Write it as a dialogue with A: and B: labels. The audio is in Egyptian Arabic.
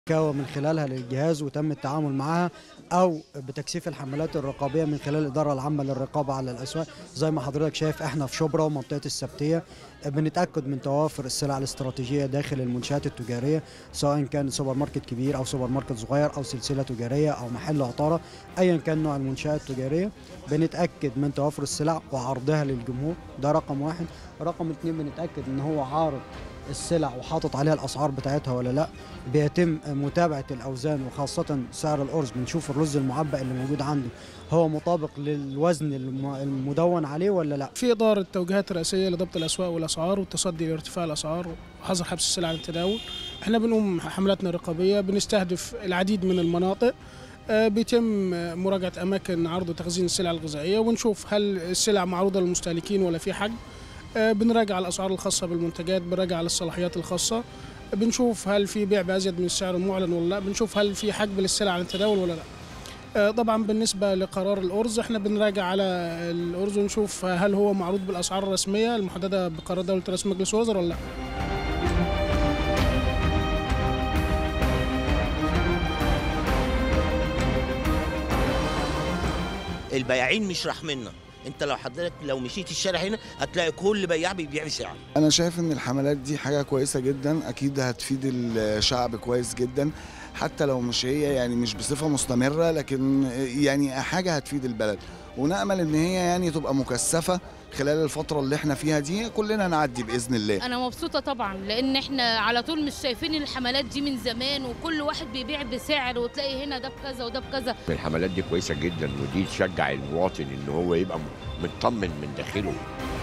A: شكاوى من خلالها للجهاز وتم التعامل معها او بتكثيف الحملات الرقابيه من خلال الاداره العامه للرقابه على الاسواق زي ما حضرتك شايف احنا في شبرا ومنطقه السبتيه بنتاكد من توافر السلع الاستراتيجيه داخل المنشات التجاريه سواء كان سوبر ماركت كبير او سوبر ماركت صغير او سلسله تجاريه او محل عطاره ايا كان نوع المنشات التجاريه بنتاكد من توافر السلع وعرضها للجمهور ده رقم واحد رقم اتنين بنتاكد ان هو عارض السلع وحاطط عليها الاسعار بتاعتها ولا لا بيتم متابعه الاوزان وخاصه سعر الارز بنشوف الرز المعبأ اللي موجود عنده هو مطابق للوزن الم- المدون عليه ولا لا
B: في اطار التوجيهات الرئاسيه لضبط الاسواق والاسعار والتصدي لارتفاع الاسعار وحظر حبس السلع عن التداول احنا بنقوم حملاتنا الرقابيه بنستهدف العديد من المناطق آه، بيتم آه، مراجعه اماكن عرض وتخزين السلع الغذائيه ونشوف هل السلع معروضه للمستهلكين ولا في حجم آه، بنراجع الاسعار الخاصه بالمنتجات بنراجع على الصلاحيات الخاصه بنشوف هل في بيع بازيد من السعر المعلن ولا لا بنشوف هل في حجب للسلع عن التداول ولا لا آه، طبعا بالنسبه لقرار الارز احنا بنراجع على الارز ونشوف هل هو معروض بالاسعار الرسميه المحدده بقرار دوله رئيس مجلس الوزراء ولا لا
C: البياعين مش رحمنا انت لو حضرتك لو مشيت الشارع هنا هتلاقي كل بياع بيبيع بسعر
D: انا شايف ان الحملات دي حاجه كويسه جدا اكيد هتفيد الشعب كويس جدا حتى لو مش هي يعني مش بصفه مستمره لكن يعني حاجه هتفيد البلد ونامل ان هي يعني تبقى مكثفه خلال الفتره اللي احنا فيها دي كلنا نعدي باذن الله
E: انا مبسوطه طبعا لان احنا على طول مش شايفين الحملات دي من زمان وكل واحد بيبيع بسعر وتلاقي هنا ده بكذا وده بكذا
F: الحملات دي كويسه جدا ودي تشجع المواطن ان هو يبقى مطمن من داخله